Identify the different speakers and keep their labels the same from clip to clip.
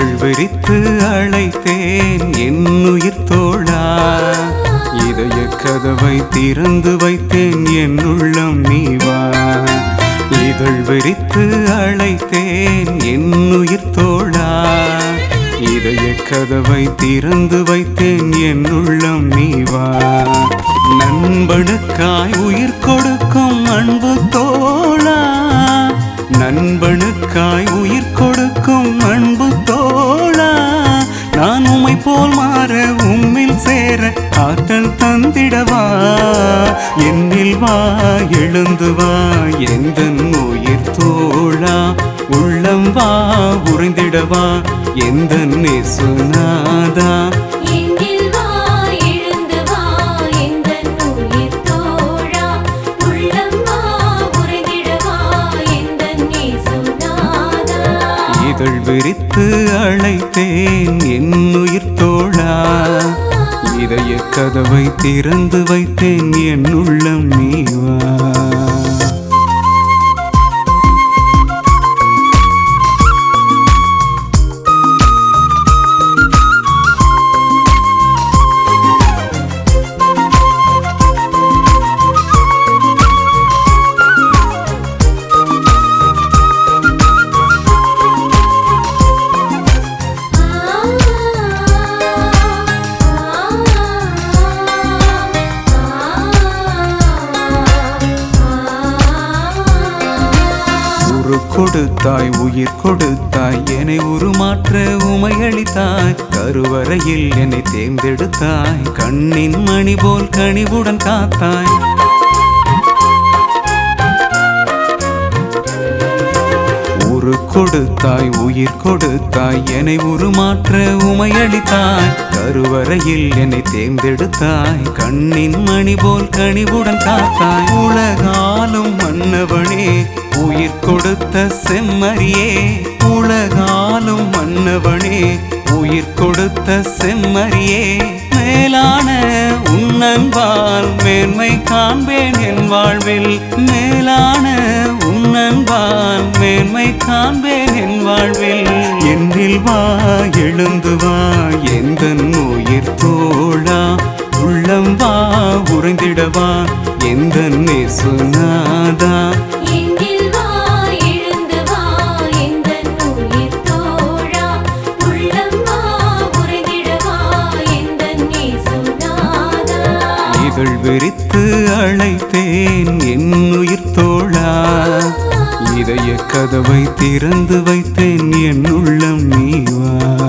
Speaker 1: இதழ் விரித்து அழைத்தேன் என் உயிர் தோழா இதய கதவை திறந்து வைத்தேன் என் உள்ளம் நீவா இதழ் விரித்து அழைத்தேன் என் உயிர் தோழா இதய கதவை திறந்து வைத்தேன் என் உள்ளம் நீவா நண்பனுக்காய் உயிர் கொடுக்கும் அன்பு தோழா நண்பனுக்காய் உயிர் கொடுக்கும் அன்பு தோழா நான் உம்மை போல் மாற உம்மில் சேர ஆற்றல் தந்திடவா என்னில் வா எழுந்து வா எந்த உயிர் தோழா உள்ளம் வா உறைந்திடவா எந்த நேசுநாதா
Speaker 2: என்னில் வா எழுந்து வா எந்தன் உயிர் தோழா உள்ளம் வா உறைந்திடவா எந்தன் இயேசுநாதா
Speaker 1: இதழ் விரித்து அழைத்தேன் என் உயிர் தோழா இதய கதவை திறந்து வைத்தேன் என் உள்ளம் நீவா உரு கொடுத்தாய் உயிர் கொடுத்தாய் என்னை உருமாற்ற உமையளித்தாய் கருவறையில் என்னை தேர்ந்தெடுத்தாய் கண்ணின் மணி போல் கனிவுடன் காத்தாய் உரு கொடுத்தாய் உயிர் கொடுத்தாய் என்னை உருமாற்ற உமையளித்தாய் கருவறையில் என்னை தேர்ந்தெடுத்தாய் கண்ணின் மணி போல் கனிவுடன் காத்தாய் உலகாலும் மன்னவனே உயிர் கொடுத்த செம்மறியே உலகாலும் மன்னவனே உயிர் கொடுத்த செம்மறியே மேலான உன்னன்பால் மேன்மை காண்பேன் என் வாழ்வில் மேலான உன்னன்பால் மேன்மை காண்பேன் என் வாழ்வில் என்னில் வா எழுந்து வா எந்த உயிர் தோழா உள்ளம் வா உறைந்திடவா எந்த நேசுநாதா
Speaker 2: என்னில் வா எழுந்து வா எந்தன் உயிர் தோழா உள்ளம் வா உறைந்திடவா எந்தன் இயேசுநாதா
Speaker 1: இதழ் விரித்து அழைத்தேன் என் உயிர் தோழா இதய கதவை திறந்து வைத்தேன் என் உள்ளம் நீவா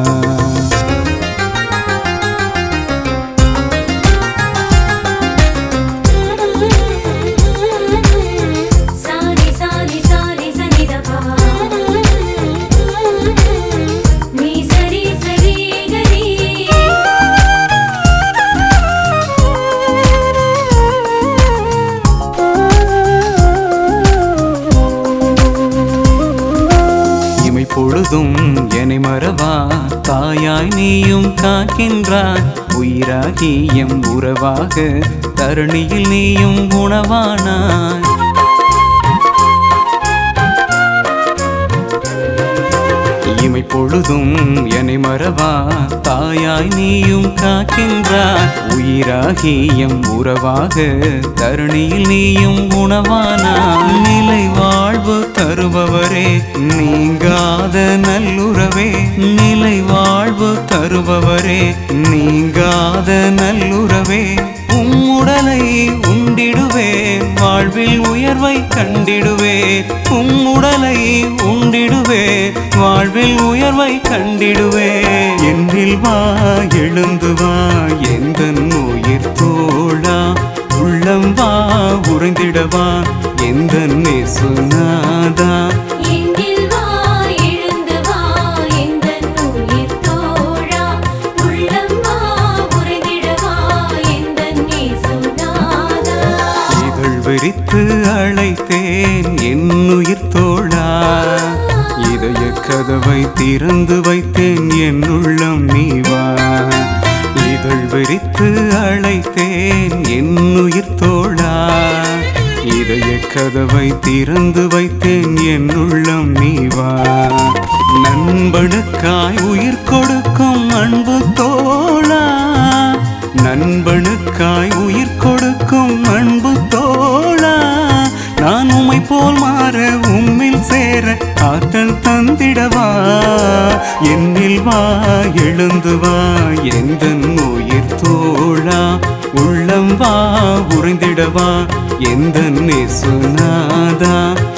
Speaker 2: சாரி சாரி சாரி சனிதபா நீ சரி சரி கரி
Speaker 1: இமை பொழுதும் என்னை மறவா தாயாய் நீயும் காக்கின்றாய் உயிராகி எம் உறவாக தரணியில் நீயும் உணவானாய் இமை பொழுதும் என்னை மறவா தாயாய் நீயும் காக்கின்றாய் உயிராகி எம் உறவாக தரணியில் நீயும் உணவானாய் நிலை வாழ்வு தருபவரே நீங்காத நல்லுறவே நிலை வாழ்வு தருபவரே நீங்காத நல்லுறவே உம்முடலை உண்டிடுவேன் வாழ்வில் உயர்வை கண்டிடுவேன் உம்முடலை உண்டிடுவேன் வாழ்வில் உயர்வை கண்டிடுவேன் என்னில் வா எழுந்து வா எந்த உயிர் தோழா உள்ளம் வா உறைந்திடவா எந்த நேசுநாதா
Speaker 2: என்னில் வா எழுந்து வா எந்தன் உயிர் தோழா உள்ளம் வா உறைந்திடவா எந்தன் இயேசுநாதா
Speaker 1: இதழ் விரித்து அழைத்தேன் என் உயிர் தோழா இதய கதவை திறந்து வைத்தேன் என் உள்ளம் நீவா இதழ் விரித்து அழைத்தேன் என் உயிர் தோழா இதய கதவை திறந்து வைத்தேன் என் உள்ளம் நீவா நண்பனுக்காய் உயிர் கொடுக்கும் அன்பு தோழா நண்பனுக்காய் உயிர் கொடுக்கும் அன்பு தோழா நான் உம்மை போல் மாற உம்மில் சேர ஆற்றல் தந்திடவா என்னில் வா எழுந்து வா எந்த உயிர் தோழா உள்ளம் வா உறைந்திடவா எந்த நேசுநாதா